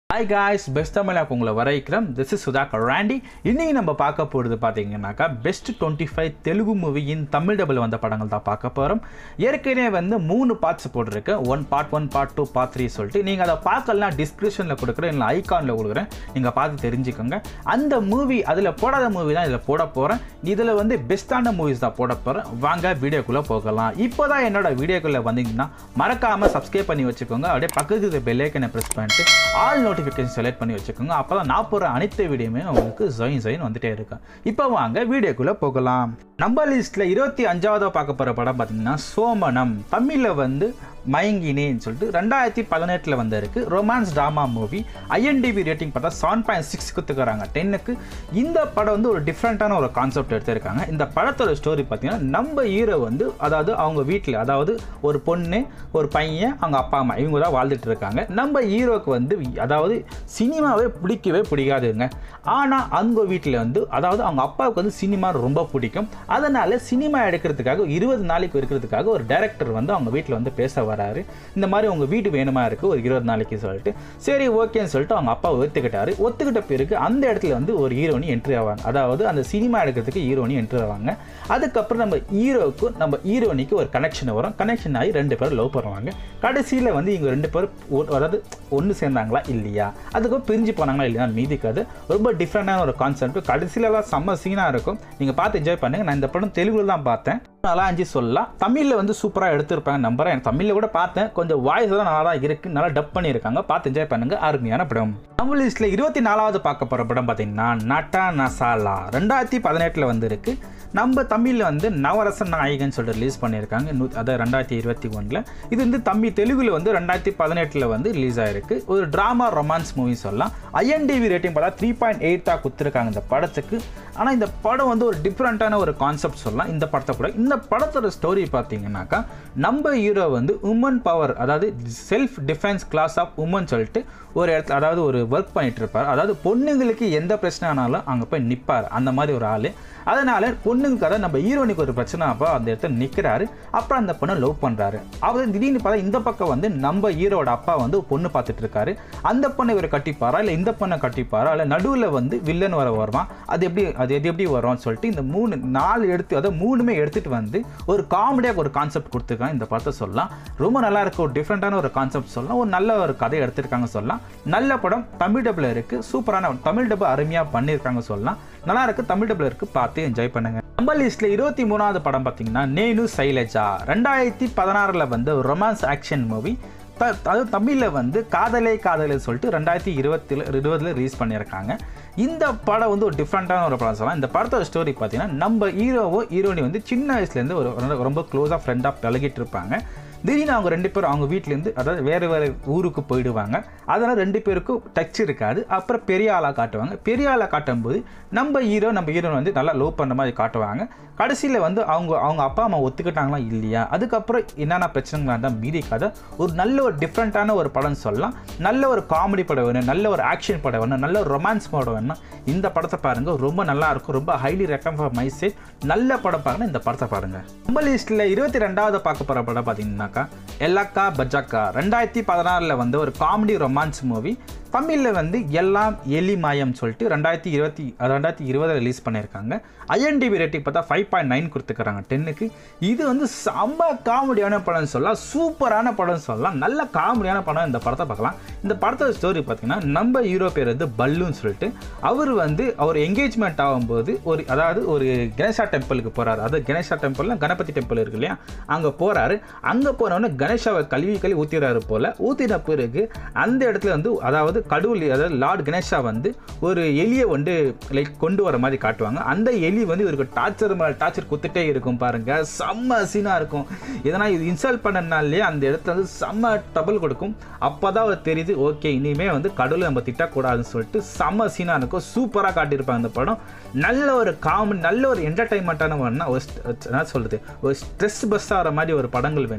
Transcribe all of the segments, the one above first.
hi guys best தமிழாக்கு உங்களை வரவேற்கிறோம் this is Sudhakar ராண்டி இன்னைக்கு நம்ம பார்க்க போகிறது பார்த்தீங்கன்னாக்கா பெஸ்ட் டுவெண்ட்டி ஃபைவ் தெலுங்கு மூவியின் தமிழ் டபுள் வந்த படங்கள் தான் பார்க்க போகிறோம் ஏற்கனவே வந்து மூணு பார்ட்ஸ் போட்டிருக்கு one part one part two part three சொல்லிட்டு நீங்கள் அதை பார்க்கலாம் டிஸ்கிரிப்ஷனில் கொடுக்குறேன் இல்லை ஐகானில் கொடுக்குறேன் நீங்கள் பார்த்து தெரிஞ்சுக்கோங்க அந்த மூவி அதில் போடாத மூவி தான் இதில் போட போகிறேன் இதில் வந்து பெஸ்ட்டான மூவிஸ் தான் போட போகிறேன் வாங்க வீடியோக்குள்ளே போகலாம் இப்போ தான் என்னோட வீடியோக்குள்ளே வந்தீங்கன்னா மறக்காமல் சப்ஸ்கிரைப் பண்ணி வச்சுக்கோங்க அப்படியே பக்கத்துக்கு பெல்லைக்கனை ப்ரெஸ் பண்ணிட்டு ஆல் நோட்டிஃபிகேஷன் செலக்ட் பண்ணி வச்சுக்கோங்க அப்போ தான் நான் போகிற அனைத்து வீடியோமே உங்களுக்கு ஜொயின் ஜொயின் வந்துட்டே இருக்கும் இப்போ வாங்க வீடியோக்குள்ளே போகலாம் நம்ம லிஸ்ட்டில் இருபத்தி அஞ்சாவதாக பார்க்க போகிற படம் பார்த்தீங்கன்னா சோமனம் தமிழில் வந்து மயங்கினேன்னு சொல்லிட்டு ரெண்டாயிரத்தி பதினெட்டில் வந்திருக்கு romance drama movie IMDb rating பார்த்தா செவன் பாயிண்ட் சிக்ஸ் கொடுத்துக்கிறாங்க டென்னுக்கு இந்த படம் வந்து ஒரு டிஃப்ரெண்ட்டான ஒரு கான்செப்ட் எடுத்திருக்காங்க இந்த படத்தோட ஸ்டோரி பார்த்தீங்கன்னா நம்ம ஹீரோ வந்து அதாவது அவங்க வீட்டில் அதாவது ஒரு பொண்ணு ஒரு பையன் அவங்க அப்பா அம்மா இவங்க தான் வாழ்ந்துட்டு இருக்காங்க நம்ம ஹீரோக்கு வந்து அதாவது சினிமாவே பிடிக்கவே பிடிக்காதுங்க ஆனால் அவங்க வீட்டில் வந்து அதாவது அவங்க அப்பாவுக்கு வந்து சினிமா ரொம்ப பிடிக்கும் அதனால் சினிமா எடுக்கிறதுக்காக இருபது நாளைக்கு இருக்கிறதுக்காக ஒரு டைரக்டர் வந்து அவங்க வீட்டில் வந்து பேச வராரு இந்த மாதிரி உங்கள் வீடு வேணுமா இருக்குது ஒரு இருபது நாளைக்கு சொல்லிட்டு சரி ஓகேன்னு சொல்லிட்டு அவங்க அப்பா ஒத்துக்கிட்டாரு ஒத்துக்கிட்ட பிறகு அந்த இடத்துல வந்து ஒரு ஹீரோனி என்ட்ரி ஆவாங்க அதாவது அந்த சினிமா எடுக்கிறதுக்கு ஹீரோனி என்ட்ரி ஆவாங்க அதுக்கப்புறம் நம்ம ஹீரோவுக்கும் நம்ம ஹீரோனிக்கு ஒரு கனெக்ஷன் வரும் கனெக்ஷன் ஆகி ரெண்டு பேரும் லவ் பண்ணுவாங்க கடைசியில் வந்து இவங்க ரெண்டு பேரும் ஒ- அதாவது ஒன்று சேர்ந்தாங்களா இல்லையா அதுக்கப்புறம் பிரிஞ்சு போனாங்களா இல்லையா மீதி கதை ரொம்ப டிஃப்ரெண்டான ஒரு கான்செப்ட் கடைசியிலலாம் செம்ம சீனாக இருக்கும் நீங்கள் பார்த்து என்ஜாய் பண்ணுங்க நான் இந்த படம் தெலுங்குல தான் பார்த்தேன் நல்லா அஞ்சு சொல்லலாம் தமிழில் வந்து சூப்பராக எடுத்திருப்பாங்க நம்புறேன் எனக்கு தமிழில் கூட பார்த்தேன் கொஞ்சம் வாய்ஸ் தான் நல்லா தான் இருக்குது நல்லா டப் பண்ணியிருக்காங்க பார்த்து என்ஜாய் பண்ணுங்க அருமையான படம் நம்ம லிஸ்ட்டில் இருபத்தி நாலாவது பார்க்க போகிற படம் பார்த்தீங்கன்னா நட்டா நசாலா ரெண்டாயிரத்தி பதினெட்டில் வந்திருக்கு நம்ம தமிழில் வந்து நவரசன் நாயகன் சொல்லிட்டு ரிலீஸ் பண்ணியிருக்காங்க நூ அதாவது ரெண்டாயிரத்தி இருபத்தி ஒன்றில் இது வந்து தமிழ் தெலுங்குல வந்து ரெண்டாயிரத்தி பதினெட்டில் வந்து ரிலீஸ் ஆயிருக்கு ஒரு ட்ராமா ரொமான்ஸ் மூவி சொல்லலாம் ஐஎன்டிவி ரேட்டிங் பார்த்தா த்ரீ பாயிண்ட் எயிட்டாக கொடுத்துருக்காங்க இந்த படத்துக்கு ஆனால் இந்த படம் வந்து ஒரு டிஃப்ரெண்ட்டான ஒரு கான்செப்ட் சொல்லலாம் இந்த படத்தை கூட இந்த படத்தோட ஸ்டோரி பார்த்தீங்கன்னாக்கா நம்ம ஹீரோ வந்து உமன் பவர் அதாவது self defence class of woman சொல்லிட்டு ஒரு இடத்துல அதாவது ஒரு ஒர்க் பண்ணிட்டு இருப்பார் அதாவது பொண்ணுங்களுக்கு எந்த பிரச்சனை ஆனாலும் அங்கே போய் நிற்பார் அந்த மாதிரி ஒரு ஆள் அதனால பொண்ணுங்களுக்கு அதாவது நம்ம ஹீரோனுக்கு ஒரு பிரச்சனை அப்போ அந்த இடத்துல நிற்கிறாரு அப்புறம் அந்த பொண்ணை லவ் பண்ணுறாரு அவர் திடீர்னு பார்த்தா இந்த பக்கம் வந்து நம்ம ஹீரோட அப்பா வந்து ஒரு பொண்ணு பார்த்துட்டு இருக்காரு அந்த பொண்ணை இவர் கட்டிப்பாரா இல்லை இந்த பொண்ணை கட்டிப்பாரா இல்லை நடுவில் வந்து வில்லன் வர வருவான் அது எப்படி அது எது எப்படி வரும்னு சொல்லிட்டு இந்த மூணு நாலு எடுத்து அதாவது மூணுமே எடுத்துட்டு வந்து ஒரு காமெடியாக ஒரு கான்செப்ட் கொடுத்துருக்காங்க இந்த படத்தை சொல்லலாம் ரொம்ப நல்லா இருக்கு ஒரு டிஃப்ரெண்ட்டான ஒரு கான்செப்ட் சொல்லலாம் ஒரு நல்ல ஒரு கதை எடுத்திருக்காங்க சொல்லலாம் நல்ல படம் தமிழ் டப்பில் இருக்கு சூப்பரான தமிழ் டப்பு அருமையாக பண்ணியிருக்காங்க சொல்லலாம் நல்லா இருக்கு தமிழ் டப்பில் இருக்கு பார்த்து என்ஜாய் பண்ணுங்க நம்ம லிஸ்ட்ல இருபத்தி மூணாவது படம் பார்த்தீங்கன்னா நேனு சைலஜா ரெண்டாயிரத்தி பதினாறில் வந்து ஒரு ரொமான்ஸ் ஆக்ஷன் மூவி த அது தமிழில் வந்து காதலே காதலே சொல்லிட்டு ரெண்டாயிரத்தி இருபத்தில் இருபதில் ரிலீஸ் பண்ணியிருக்காங்க இந்த படம் வந்து ஒரு டிஃப்ரெண்ட்டான ஒரு படம் சொல்லலாம் இந்த படத்தோட ஸ்டோரி பார்த்தீங்கன்னா நம்ம ஹீரோவோ ஹீரோனி வந்து சின்ன வயசுலேருந்து ஒரு ரொம்ப- ரொம்ப க்ளோஸாக ஃப்ரெண்டாக பழகிட்டு இருப்பாங்க திடீர்னு அவங்க ரெண்டு பேரும் அவங்க வீட்டிலேருந்து அதாவது வேறு வேறு ஊருக்கு போயிடுவாங்க அதனால் ரெண்டு பேருக்கும் டச் இருக்காது அப்புறம் பெரிய ஆளாக காட்டுவாங்க பெரிய ஆளாக காட்டும்போது நம்ம ஹீரோ நம்ம ஹீரோன் வந்து நல்லா லவ் பண்ணுற மாதிரி காட்டுவாங்க கடைசியில் வந்து அவங்க அவங்க அப்பா அம்மா ஒத்துக்கிட்டாங்களா இல்லையா அதுக்கப்புறம் என்னென்ன பிரச்சனைகளா இருந்தால் மீதி கதை ஒரு நல்ல ஒரு டிஃப்ரெண்ட்டான ஒரு படம் சொல்லலாம் நல்ல ஒரு காமெடி படம் வேணும் நல்ல ஒரு ஆக்ஷன் படம் வேணும் நல்ல ஒரு ரொமான்ஸ் படம் வேணும் இந்த படத்தை பாருங்க ரொம்ப நல்லா இருக்கும் ரொம்ப highly recommend for my side நல்ல படம் பாருங்க இந்த படத்தை பாருங்க நம்ம லிஸ்ட்டில் இருபத்தி ரெண்டாவது பார்க்க போகிற படம் பார்த்தீங்கன்னாக்கா எல்லக்கா பஜாக்கா ரெண்டாயிரத்தி பதினாறில் வந்து ஒரு காமெடி ரொமான்ஸ் மூவி தமிழில் வந்து எல்லாம் எலி மாயம் சொல்லிட்டு ரெண்டாயிரத்தி இருபத்தி ரெண்டாயிரத்தி இருபதில் ரிலீஸ் பண்ணியிருக்காங்க ஐஎன்டிபி ரேட்டிங் பார்த்தா ஃபைவ் பாயிண்ட் நைன் கொடுத்துக்கிறாங்க டென்னுக்கு இது வந்து செம்ம காமெடியான படம் சொல்லலாம் சூப்பரான படம் சொல்லலாம் நல்ல காமெடியான படம் இந்த படத்தை பார்க்கலாம் இந்த படத்தோட ஸ்டோரி பார்த்தீங்கன்னா நம்ம ஹீரோ பேர் வந்து பல்லுன்னு சொல்லிட்டு அவர் வந்து அவர் என்கேஜ்மெண்ட் ஆகும்போது ஒரு அதாவது ஒரு கணேசா டெம்பிளுக்கு போகிறாரு அதாவது கணேசா டெம்பிள்னா கணபதி டெம்பிள் இருக்கு இல்லையா அங்கே போகிறாரு அங்கே போனவொடனே கணேஷாவை கழுவி கழுவி ஊற்றிடுறாரு போல் ஊற்றின பிறகு அந்த இடத்துல வந்து அதாவது கடவுள் அதாவது லார்ட் கணேஷா வந்து ஒரு எலியை வந்து லைக் கொண்டு வர மாதிரி காட்டுவாங்க அந்த எலி வந்து இவருக்கு டார்ச்சர் மேலே டார்ச்சர் குத்துட்டே இருக்கும் பாருங்க செம்ம சீனாக இருக்கும் எதனா இது இன்சல்ட் பண்ணனாலே அந்த இடத்துல வந்து செம்ம டபுள் கொடுக்கும் அப்போ தான் அவர் தெரியுது ஓகே இனிமே வந்து கடவுளை நம்ம திட்டக்கூடாதுன்னு சொல்லிட்டு செம்ம சீனாக இருக்கும் சூப்பராக காட்டியிருப்பாங்க அந்த படம் நல்ல ஒரு காமெடி நல்ல ஒரு என்டர்டைன்மெண்ட்டான வேணும்னா ஒரு st- என்ன சொல்கிறது ஒரு ஸ்ட்ரெஸ் பஸ் ஆகிற மாதிரி ஒரு படங்கள் வேணும்னா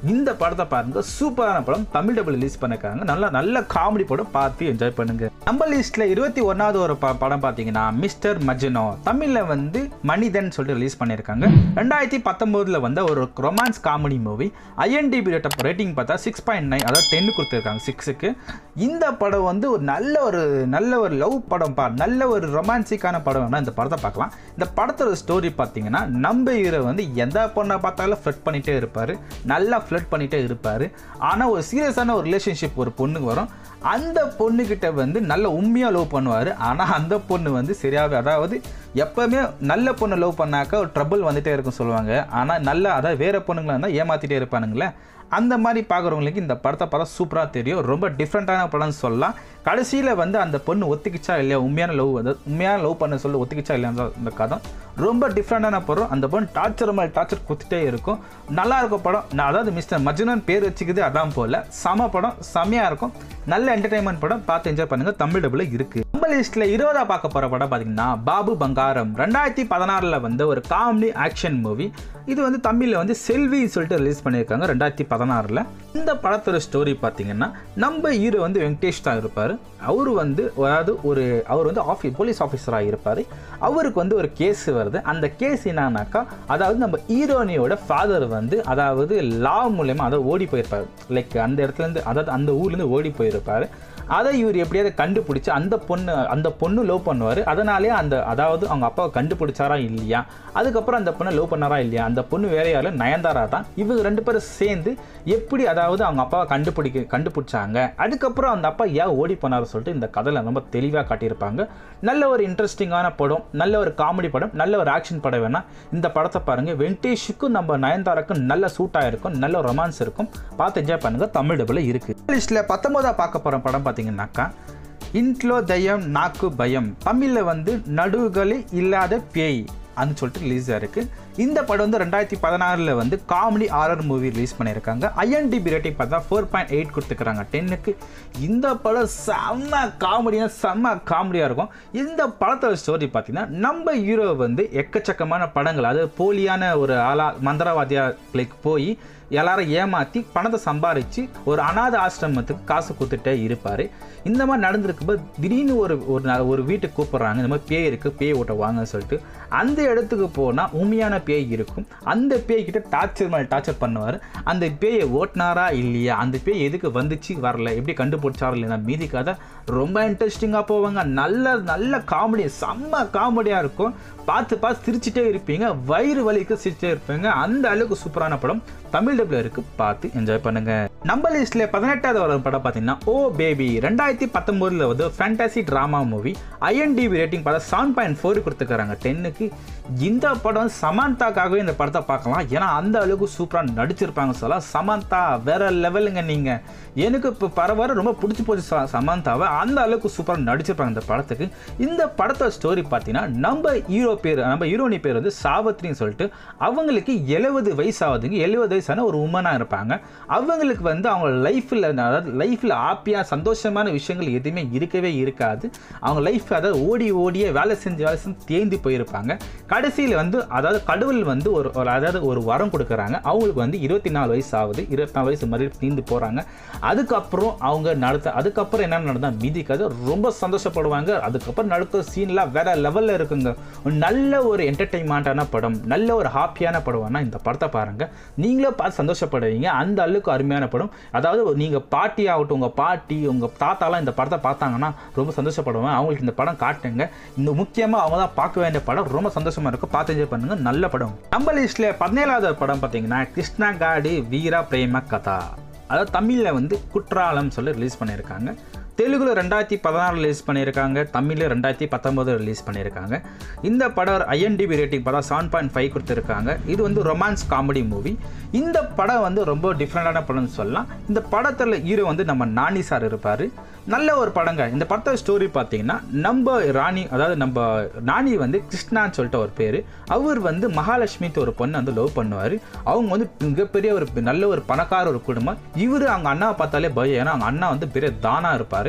இந்த படத்தை பாருங்க சூப்பரான படம் தமிழ் டபுள் ரிலீஸ் பண்ணிருக்காங்க நல்லா நல்ல காமெடி படம் பார்த்து என்ஜாய் பண்ணுங்க நம்ம லிஸ்ட்ல இருபத்தி ஒன்னாவது ஒரு ப- படம் பார்த்தீங்கன்னா மிஸ்டர் மஜ்னோ தமிழ்ல வந்து மனிதன் சொல்லிட்டு ரிலீஸ் பண்ணியிருக்காங்க ரெண்டாயிரத்தி பத்தொன்பதுல வந்த ஒரு romance comedy movie IMDb rating பார்த்தா சிக்ஸ் பாயிண்ட் நைன் அதாவது டென்னு கொடுத்துருக்காங்க சிக்ஸுக்கு இந்த படம் வந்து ஒரு நல்ல ஒரு நல்ல ஒரு லவ் படம் பா நல்ல ஒரு ரொமான்சிக்கான படம்னா இந்த படத்தை பார்க்கலாம் இந்த படத்தோட ஸ்டோரி பார்த்தீங்கன்னா நம்ம ஹீரோ வந்து எந்த பொண்ணை பார்த்தாலும் ஃப்ளட் பண்ணிட்டே இருப்பார் நல்லா ஃப்ளட் பண்ணிட்டே இருப்பார் ஆனால் ஒரு சீரியஸான ஒரு ரிலேஷன்ஷிப் ஒரு பொண்ணுக்கு வரும் அந்த பொண்ணுக்கிட்ட வந்து நல்ல உண்மையாக லவ் பண்ணுவார் ஆனால் அந்த பொண்ணு வந்து சரியாகவே அதாவது எப்போவுமே நல்ல பொண்ணு லவ் பண்ணாக்கா ஒரு ட்ரபிள் வந்துட்டே இருக்கும் சொல்லுவாங்க ஆனால் நல்ல அதாவது வேறு பொண்ணுங்களா இருந்தால் ஏமாற்றிட்டே இருப்பானுங்களே அந்த மாதிரி பார்க்குறவங்களுக்கு இந்த படத்தை பார்த்தா சூப்பராக தெரியும் ரொம்ப டிஃப்ரெண்ட்டான படம்னு சொல்லலாம் கடைசியில் வந்து அந்த பொண்ணு ஒத்துக்கிச்சா இல்லையா உண்மையான லவ் வந்து உண்மையான லவ் பண்ண சொல்லி ஒத்துக்கிச்சா இல்லையா இந்த கதை ரொம்ப டிஃப்ரெண்ட்டான படம் அந்த பொண்ணு டார்ச்சர் மேலே டார்ச்சர் கொடுத்துட்டே இருக்கும் நல்லா இருக்கும் படம் நான் அதாவது மிஸ்டர் மஜ்னன் பேர் வச்சுக்குது அதான் போல சம படம் செமையாக இருக்கும் நல்ல என்டர்டைன்மெண்ட் படம் பார்த்து என்ஜாய் பண்ணுங்கள் தமிழ் டபுள் இருக்குது நம்ம லிஸ்ட்டில் இருபதா பார்க்க போகிற படம் பார்த்தீங்கன்னா பாபு பங்காரம் ரெண்டாயிரத்தி பதினாறில் வந்த ஒரு காமெடி ஆக்ஷன் மூவி இது வந்து தமிழில் வந்து செல்வி சொல்லிட்டு ரிலீஸ் பண்ணியிருக்காங்க ரெண்டாயிரத்தி பதினாறில் இந்த படத்தோட ஸ்டோரி பார்த்தீங்கன்னா நம்ம ஹீரோ வந்து வெங்கடேஷ் தான் இருப்பார் அவர் வந்து அதாவது ஒரு அவர் வந்து ஆஃபீ போலீஸ் ஆஃபீஸராக இருப்பார் அவருக்கு வந்து ஒரு கேஸ் வருது அந்த கேஸ் என்னன்னாக்கா அதாவது நம்ம ஹீரோனியோட ஃபாதர் வந்து அதாவது லா மூலயமா அதாவது ஓடி போயிருப்பார் லைக் அந்த இடத்துலேருந்து அதாவது அந்த ஊர்லேருந்து ஓடி போயிருப்பார் அதை இவர் எப்படியாவது கண்டுபிடிச்சு அந்த பொண்ணு அந்த பொண்ணு லவ் பண்ணுவார் அதனாலே அந்த அதாவது அவங்க அப்பாவை கண்டுபிடிச்சாரா இல்லையா அதுக்கப்புறம் அந்த பொண்ணை லவ் பண்ணாரா இல்லையா அந்த பொண்ணு வேற யாரும் நயன்தாரா தான் இவங்க ரெண்டு பேரும் சேர்ந்து எப்படி அதாவது அவங்க அப்பாவை கண்டுபிடிக்க கண்டுபிடிச்சாங்க அதுக்கப்புறம் அந்த அப்பா ஏன் ஓடி போனார் சொல்லிட்டு இந்த கதையில் ரொம்ப தெளிவாக காட்டியிருப்பாங்க நல்ல ஒரு இன்ட்ரெஸ்டிங்கான படம் நல்ல ஒரு காமெடி படம் நல்ல ஒரு ஆக்ஷன் படம் வேணா இந்த படத்தை பாருங்க வெங்கடேஷுக்கும் நம்ம நயன்தாராக்கும் நல்ல சூட்டாக இருக்கும் நல்ல ரொமான்ஸ் இருக்கும் பார்த்து என்ஜாய் பண்ணுங்க தமிழ் டபுள் இருக்கு லிஸ்ட்டில் பத்தொன்பதா பார்க்க போகிற படம் பார்த்தீங்கன்னாக்கா இன்ட்லோ தயம் நாக்கு பயம் தமிழில் வந்து நடுவுகளே இல்லாத பேய் அப்படின்னு சொல்லிட்டு ரிலீஸ் ஆயிருக்கு இந்த படம் வந்து ரெண்டாயிரத்தி பதினாறில் வந்து காமெடி ஆரர் மூவி ரிலீஸ் பண்ணியிருக்காங்க ஐஎன்டிபி ரேட்டிங் பார்த்தா ஃபோர் பாயிண்ட் எயிட் கொடுத்துக்கிறாங்க டென்னுக்கு இந்த படம் செம்ம காமெடியாக செம்ம காமெடியாக இருக்கும் இந்த படத்தோட ஸ்டோரி பார்த்தீங்கன்னா நம்ம ஹீரோ வந்து எக்கச்சக்கமான படங்கள் அது போலியான ஒரு ஆளா மந்திரவாதியா லைக் போய் எல்லாரும் ஏமாற்றி பணத்தை சம்பாரித்து ஒரு அனாதை ஆசிரமத்துக்கு காசு கொடுத்துட்டே இருப்பார் இந்த மாதிரி நடந்திருக்கும்போது திடீர்னு ஒரு ஒரு நா- ஒரு வீட்டுக்கு கூப்பிட்றாங்க இந்த மாதிரி பேய் இருக்குது பேய் ஓட்ட வாங்கன்னு சொல்லிட்டு அந்த இடத்துக்கு போனால் உண்மையான பேய் இருக்கும் அந்த பேய் கிட்ட டார்ச்சர் மேலே டார்ச்சர் பண்ணுவார் அந்த பேயை ஓட்டினாரா இல்லையா அந்த பேய் எதுக்கு வந்துச்சு வரல எப்படி கண்டுபிடிச்சாரா இல்லையா மீதி கதை ரொம்ப இன்ட்ரெஸ்டிங்காக போவாங்க நல்ல நல்ல காமெடி செம்ம காமெடியாக இருக்கும் பார்த்து பார்த்து சிரிச்சிட்டே இருப்பீங்க வயிறு வலிக்கு சிரிச்சிட்டே இருப்பீங்க அந்த அளவுக்கு சூப்பரான படம் தமிழ் டப்ல இருக்கு பார்த்து என்ஜாய் பண்ணுங்க நம்ம லிஸ்ட்ல பதினெட்டாவது வர படம் பார்த்தீங்கன்னா ஓ பேபி ரெண்டாயிரத்தி பத்தொன்பதுல வந்து fantasy drama movie IMDb rating பார்த்தா செவன் பாயிண்ட் ஃபோர் கொடுத்துருக்காங்க டென்னுக்கு இந்த படம் சமந்தாக்காகவே இந்த படத்தை பார்க்கலாம் ஏன்னா அந்த அளவுக்கு சூப்பராக நடிச்சிருப்பாங்க சொல்லலாம் சமந்தா வேற லெவலுங்க நீங்க எனக்கு இப்போ பரவாயில்ல ரொம்ப பிடிச்சி போச்சு ச- சமந்தாவை அந்த அளவுக்கு சூப்பராக நடிச்சிருப்பாங்க இந்த படத்துக்கு இந்த படத்தோட ஸ்டோரி பார்த்தீங்கன்னா நம்ம ஹீரோ பேர் நம்ம ஹீரோனி பேர் வந்து சாவத்ரின்னு சொல்லிட்டு அவங்களுக்கு எழுபது வயசு ஆகுதுங்க எழுபது வயசான ஒரு உமனாக இருப்பாங்க அவங்களுக்கு வந்து அவங்க லைஃப்பில் அதாவது லைஃப்பில் ஹாப்பியாக சந்தோஷமான விஷயங்கள் எதுவுமே இருக்கவே இருக்காது அவங்க லைஃப் அதாவது ஓடி ஓடியே வேலை செஞ்சு வேலை செஞ்சு தேய்ந்து போயிருப்பாங்க கடைசியில் வந்து அதாவது கடவுள் வந்து ஒரு ஒரு அதாவது ஒரு வரம் கொடுக்குறாங்க அவங்களுக்கு வந்து இருபத்தி நாலு வயசு ஆகுது இருபத்தி நாலு வயசு மறுபடியும் தீர்ந்து போகிறாங்க அதுக்கப்புறம் அவங்க நடத்த அதுக்கப்புறம் என்ன நடந்தால் மீதி கதை ரொம்ப சந்தோஷப்படுவாங்க அதுக்கப்புறம் நடக்கிற சீன்லாம் வேற லெவலில் இருக்குங்க ஒரு நல்ல ஒரு என்டர்டைன்மெண்ட்டான படம் நல்ல ஒரு ஹாப்பியான படம்னா இந்த படத்தை பாருங்க நீங்களே பார்த்து சந்தோஷப்படுவீங்க அந்த அளவுக்கு அருமையான படம் அதாவது நீங்கள் பாட்டி ஆகட்டும் உங்கள் பாட்டி உங்கள் தாத்தாலாம் இந்த படத்தை பார்த்தாங்கன்னா ரொம்ப சந்தோஷப்படுவாங்க அவங்களுக்கு இந்த படம் காட்டுங்க இந்த முக்கியமாக அவங்க தான் பார்க்க வேண்டிய படம் ரொம்ப சந்தோஷமா இருக்கும் பார்த்து என்ஜாய் பண்ணுங்க நல்ல படம் நம்ம லிஸ்ட்ல பதினேழாவது படம் பார்த்தீங்கன்னா கிருஷ்ணா காடி வீரா பிரேம கதா அதாவது தமிழில் வந்து குற்றாலம் சொல்லி ரிலீஸ் பண்ணியிருக்காங்க தெலுங்குல ரெண்டாயிரத்தி பதினாறு ரிலீஸ் பண்ணியிருக்காங்க தமிழில் ரெண்டாயிரத்தி பத்தொம்போது ரிலீஸ் பண்ணியிருக்காங்க இந்த படம் ஐஎன்டிபி ரேட்டிங் பார்த்தா செவன் பாயிண்ட் ஃபைவ் கொடுத்துருக்காங்க இது வந்து ரொமான்ஸ் காமெடி மூவி இந்த படம் வந்து ரொம்ப டிஃப்ரெண்டான படம்னு சொல்லலாம் இந்த படத்தில் ஹீரோ வந்து நம்ம நானி சார் இருப்பார் நல்ல ஒரு படங்க இந்த படத்தோட ஸ்டோரி பார்த்தீங்கன்னா நம்ம ராணி அதாவது நம்ம நானி வந்து கிருஷ்ணான்னு சொல்லிட்டு ஒரு பேர் அவர் வந்து மகாலட்சுமித்து ஒரு பொண்ணை வந்து லவ் பண்ணுவார் அவங்க வந்து மிகப்பெரிய ஒரு நல்ல ஒரு பணக்கார ஒரு குடும்பம் இவர் அவங்க அண்ணாவை பார்த்தாலே பயம் ஏன்னா அவங்க அண்ணா வந்து பெரிய தானா இருப்பார்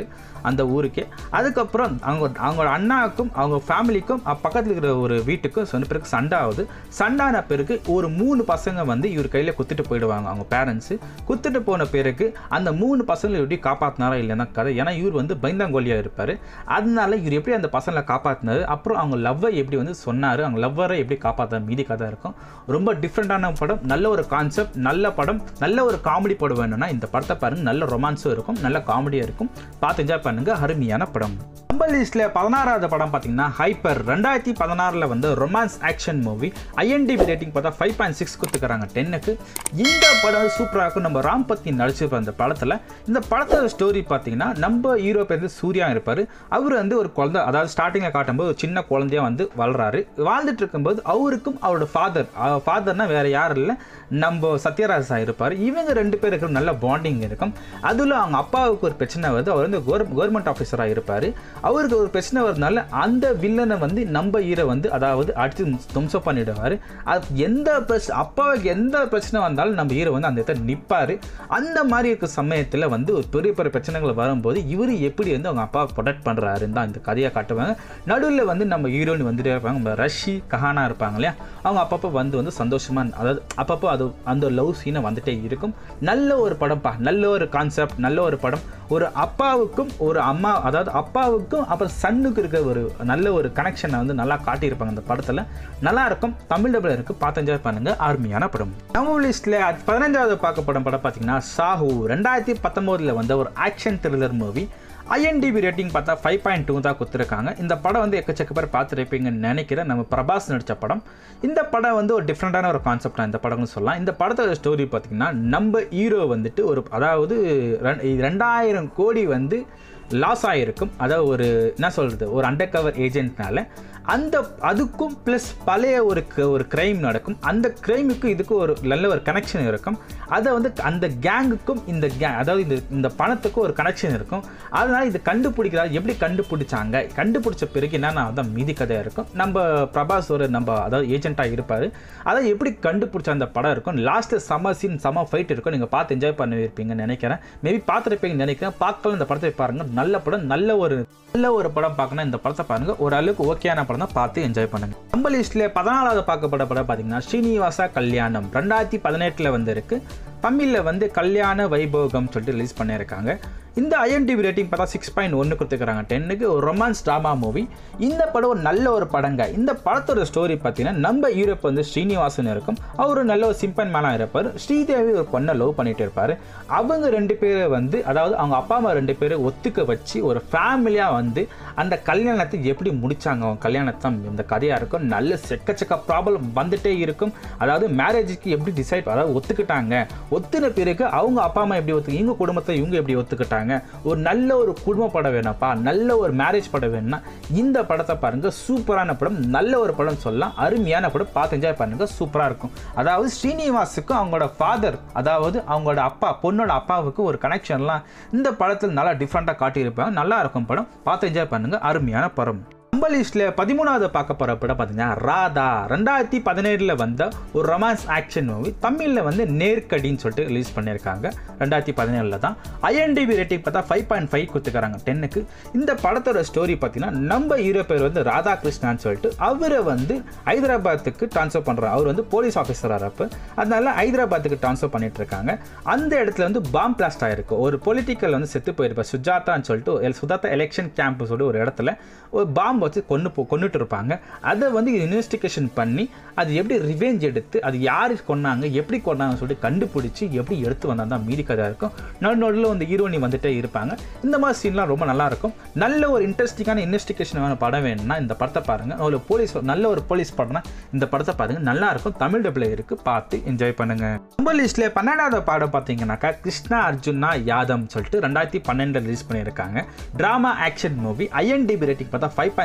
அந்த ஊருக்கே அதுக்கப்புறம் அவங்க அவங்களோட அண்ணாவுக்கும் அவங்க ஃபேமிலிக்கும் பக்கத்தில் இருக்கிற ஒரு வீட்டுக்கும் சொன்ன பிறகு சண்டை ஆகுது சண்டான பிறகு ஒரு மூணு பசங்க வந்து இவர் கையில் குத்திட்டு போயிடுவாங்க அவங்க பேரண்ட்ஸு குத்திட்டு போன பிறகு அந்த மூணு பசங்களை எப்படி காப்பாற்றினாரா இல்லைன்னா கதை ஏன்னா இவர் வந்து பயந்தாங்கோலியாக இருப்பார் அதனால இவர் எப்படி அந்த பசங்களை காப்பாற்றினாரு அப்புறம் அவங்க லவ்வை எப்படி வந்து சொன்னார் அவங்க லவ்வரை எப்படி காப்பாற்ற மீதி கதை இருக்கும் ரொம்ப டிஃப்ரெண்ட்டான படம் நல்ல ஒரு கான்செப்ட் நல்ல படம் நல்ல ஒரு காமெடி படம் வேணும்னா இந்த படத்தை பாருங்க நல்ல ரொமான்ஸும் இருக்கும் நல்ல காமெடியாக இருக்கும் பார்த்து என்ஜாய் பண்ணுங்க அருமையான படம் நம்ம லிஸ்ட்டில் பதினாறாவது படம் பார்த்தீங்கன்னா ஹைப்பர் ரெண்டாயிரத்தி பதினாறில் வந்து romance action movie IMDb rating பார்த்தா ஃபைவ் பாயிண்ட் சிக்ஸ் கொடுத்துக்கிறாங்க டென்னுக்கு இந்த படம் சூப்பராக இருக்கும் நம்ம ராம் பத்தி நடிச்சிருப்பார் அந்த படத்தில் இந்த படத்தோட ஸ்டோரி பார்த்தீங்கன்னா நம்ம ஹீரோ பேர் வந்து சூர்யா இருப்பார் அவர் வந்து ஒரு குழந்தை அதாவது ஸ்டார்டிங்கில் காட்டும்போது ஒரு சின்ன குழந்தையா வந்து வளர்றாரு வாழ்ந்துட்டு இருக்கும்போது அவருக்கும் அவரோட ஃபாதர் ஃபாதர்னா வேற யாரும் இல்லை நம்ம சத்யராஜ் சார் இருப்பார் இவங்க ரெண்டு பேருக்கு நல்ல பாண்டிங் இருக்கும் அதில் அவங்க அப்பாவுக்கு ஒரு பிரச்சனை வருது அவர் வந்து கவர்மெண்ட் ஆஃபீஸராக இருப்பார் அவருக்கு ஒரு பிரச்சனை வரதுனால அந்த வில்லனை வந்து நம்ம ஹீரோ வந்து அதாவது அடித்து தும்சம் பண்ணிடுவார் அது எந்த பிரச்சனை அப்பாவுக்கு எந்த பிரச்சனை வந்தாலும் நம்ம ஹீரோ வந்து அந்த இடத்துல நிற்பார் அந்த மாதிரி இருக்க சமயத்தில் வந்து ஒரு பெரிய பெரிய பிரச்சனைகள் வரும்போது இவர் எப்படி வந்து அவங்க அப்பாவை ப்ரொடெக்ட் பண்ணுறாருன்னு தான் இந்த கதையை காட்டுவாங்க நடுவில் வந்து நம்ம ஹீரோயின் வந்துட்டே இருப்பாங்க நம்ம ரஷி கஹானா இருப்பாங்க இல்லையா அவங்க அப்பப்போ வந்து வந்து சந்தோஷமாக அதாவது அப்பப்போ அது அந்த லவ் சீனை வந்துட்டே இருக்கும் நல்ல ஒரு படம்ப்பா நல்ல ஒரு கான்செப்ட் நல்ல ஒரு படம் ஒரு அப்பாவுக்கும் ஒரு அம்மா அதாவது அப்பாவுக்கும் அப்புறம் சன்னுக்கு இருக்க ஒரு நல்ல ஒரு கனெக்ஷனை வந்து நல்லா காட்டியிருப்பாங்க அந்த படத்தில் நல்லா இருக்கும் தமிழ் டபுள் இருக்குது பார்த்து என்ஜாய் பண்ணுங்க அருமையான படம் நம்ம லிஸ்ட்டில் பதினஞ்சாவது பார்க்க படம் படம் பார்த்தீங்கன்னா சாஹூ ரெண்டாயிரத்தி பத்தொம்போதில் வந்த ஒரு action thriller movie IMDb rating பார்த்தா ஃபைவ் பாயிண்ட் டூ தான் கொடுத்துருக்காங்க இந்த படம் வந்து எக்கச்சக்க பேர் பார்த்துருப்பீங்கன்னு நினைக்கிறேன் நம்ம பிரபாஸ் நடித்த படம் இந்த படம் வந்து ஒரு டிஃப்ரெண்ட்டான ஒரு கான்செப்டாக இந்த படம்னு சொல்லலாம் இந்த படத்தோட ஸ்டோரி பார்த்திங்கன்னா நம்ம ஹீரோ வந்துட்டு ஒரு அதாவது ரெண்டாயிரம் கோடி வந்து லாஸ் ஆகிருக்கும் அதாவது ஒரு என்ன சொல்கிறது ஒரு அண்டர் கவர் ஏஜென்ட்னால அந்த அதுக்கும் ப்ளஸ் பழைய ஒரு ஒரு க்ரைம் நடக்கும் அந்த க்ரைமுக்கும் இதுக்கும் ஒரு நல்ல ஒரு கனெக்ஷன் இருக்கும் அதை வந்து அந்த கேங்குக்கும் இந்த கே அதாவது இந்த இந்த பணத்துக்கும் ஒரு கனெக்ஷன் இருக்கும் அதனால் இது கண்டுபிடிக்கிறார் எப்படி கண்டுபிடிச்சாங்க கண்டுபிடிச்ச பிறகு என்னென்னா அதான் மீதி கதையாக இருக்கும் நம்ம பிரபாஸ் ஒரு நம்ம அதாவது ஏஜென்ட்டாக இருப்பார் அதை எப்படி கண்டுபிடிச்ச அந்த படம் இருக்கும் லாஸ்ட்டில் செம சீன் செம ஃபைட் இருக்கும் நீங்கள் பார்த்து என்ஜாய் பண்ணியிருப்பீங்கன்னு நினைக்கிறேன் மேபி பார்த்துருப்பீங்கன்னு நினைக்கிறேன் பார்க்கலாம் இந்த படத்தை பாருங்கள் நல்ல படம் நல்ல ஒரு நல்ல ஒரு படம் பார்க்கணும் இந்த படத்தை பாருங்கள் ஓரளவுக்கு ஓகேயான படம் தான் பார்த்து என்ஜாய் பண்ணுங்கள் நம்ம லிஸ்ட்டில் பதினாலாவது பார்க்கப்பட்ட படம் பார்த்தீங்கன்னா ஸ்ரீனிவாசா கல்யாணம் ரெண்டாயிரத்தி பதினெட்டில் வந்து இருக்குது தமிழில் வந்து கல்யாண வைபோகம் சொல்லிட்டு ரிலீஸ் பண்ணியிருக்காங்க இந்த ஐஎன்டிவி ரேட்டிங் பார்த்தா சிக்ஸ் பாயிண்ட் ஒன்று கொடுத்துக்கிறாங்க டென்னுக்கு ஒரு ரொமான்ஸ் ட்ராமா மூவி இந்த படம் ஒரு நல்ல ஒரு படங்க இந்த படத்தோட ஸ்டோரி பார்த்தீங்கன்னா நம்ம யூரோப் வந்து ஸ்ரீனிவாசன் இருக்கும் அவர் நல்ல ஒரு சிம்பன் மேனாக இருப்பார் ஸ்ரீதேவி ஒரு பொண்ணை லவ் பண்ணிட்டு இருப்பார் அவங்க ரெண்டு பேரை வந்து அதாவது அவங்க அப்பா அம்மா ரெண்டு பேரை ஒத்துக்க வச்சு ஒரு ஃபேமிலியாக வந்து அந்த கல்யாணத்தை எப்படி முடிச்சாங்க அவங்க கல்யாணத்தை இந்த கதையாக இருக்கும் நல்ல செக்கச்சக்க ப்ராப்ளம் வந்துட்டே இருக்கும் அதாவது மேரேஜுக்கு எப்படி டிசைட் அதாவது ஒத்துக்கிட்டாங்க ஒத்துன பிறகு அவங்க அப்பா அம்மா எப்படி ஒத்துக்க இவங்க குடும்பத்தை இவங்க எப்படி ஒத்துக்கிட்டாங்க ஒரு நல்ல ஒரு குடும்ப படம் வேணாப்பா நல்ல ஒரு மேரேஜ் படம் வேணும்னா இந்த படத்தை பாருங்க சூப்பரான படம் நல்ல ஒரு படம் சொல்லலாம் அருமையான படம் பார்த்து என்ஜாய் பண்ணுங்க சூப்பராக இருக்கும் அதாவது ஸ்ரீனிவாஸுக்கும் அவங்களோட ஃபாதர் அதாவது அவங்களோட அப்பா பொண்ணோட அப்பாவுக்கு ஒரு கனெக்ஷன்லாம் இந்த படத்தில் நல்லா டிஃப்ரெண்ட்டாக காட்டியிருப்பாங்க நல்லா இருக்கும் படம் பார்த்து என்ஜாய் பண்ணுங்க அருமையான படம் நம்ம லிஸ்ட்டில் பதிமூணாவது பார்க்க போகிற படம் பார்த்தீங்கன்னா ராதா ரெண்டாயிரத்தி பதினேழில் வந்த ஒரு ரொமான்ஸ் ஆக்ஷன் மூவி தமிழில் வந்து நேர்கடின்னு சொல்லிட்டு ரிலீஸ் பண்ணியிருக்காங்க ரெண்டாயிரத்தி பதினேழில் தான் ஐஎன்டிபி ரேட்டிங் பார்த்தா ஃபைவ் பாயிண்ட் ஃபைவ் கொடுத்துக்கிறாங்க டென்னுக்கு இந்த படத்தோட ஸ்டோரி பார்த்தீங்கன்னா நம்ம ஹீரோ பேர் வந்து ராதாகிருஷ்ணான்னு சொல்லிட்டு அவரை வந்து ஹைதராபாத்துக்கு ட்ரான்ஸ்ஃபர் பண்ணுறாரு அவர் வந்து போலீஸ் ஆஃபீஸராக அப்போ அதனால ஹைதராபாத்துக்கு ட்ரான்ஸ்ஃபர் பண்ணிட்டு இருக்காங்க அந்த இடத்துல வந்து பாம் பிளாஸ்ட் ஆயிருக்கு ஒரு பொலிட்டிக்கல் வந்து செத்து போயிருப்பார் சுஜாதான்னு சொல்லிட்டு சுஜாதா எலெக்ஷன் கேம்ப் சொல்லி ஒரு இடத்துல ஒரு பாம்பு வச்சு கொண்டு போ கொண்டுட்டு இருப்பாங்க அதை வந்து இன்வெஸ்டிகேஷன் பண்ணி அது எப்படி ரிவெஞ்ச் எடுத்து அது யார் கொண்டாங்க எப்படி கொண்டாங்கன்னு சொல்லிட்டு கண்டுபிடிச்சி எப்படி எடுத்து வந்தால் தான் மீதி கதை இருக்கும் நடு நடுவில் வந்து ஹீரோனி வந்துட்டே இருப்பாங்க இந்த மாதிரி சீன்லாம் ரொம்ப நல்லா இருக்கும் நல்ல ஒரு இன்ட்ரெஸ்டிங்கான இன்வெஸ்டிகேஷனான படம் வேணும்னா இந்த படத்தை பாருங்க ஒரு போலீஸ் நல்ல ஒரு போலீஸ் படம்னா இந்த படத்தை பாருங்க நல்லா இருக்கும் தமிழ் டபுள் இருக்கு பார்த்து என்ஜாய் பண்ணுங்க நம்ம லிஸ்ட்ல பன்னெண்டாவது பாடம் பார்த்தீங்கன்னாக்கா கிருஷ்ணா அர்ஜுனா யாதம் சொல்லிட்டு ரெண்டாயிரத்தி பன்னெண்டு ரிலீஸ் பண்ணியிருக்காங்க drama action movie IMDb rating பார்த்தா ஃபைவ் பாயிண்ட்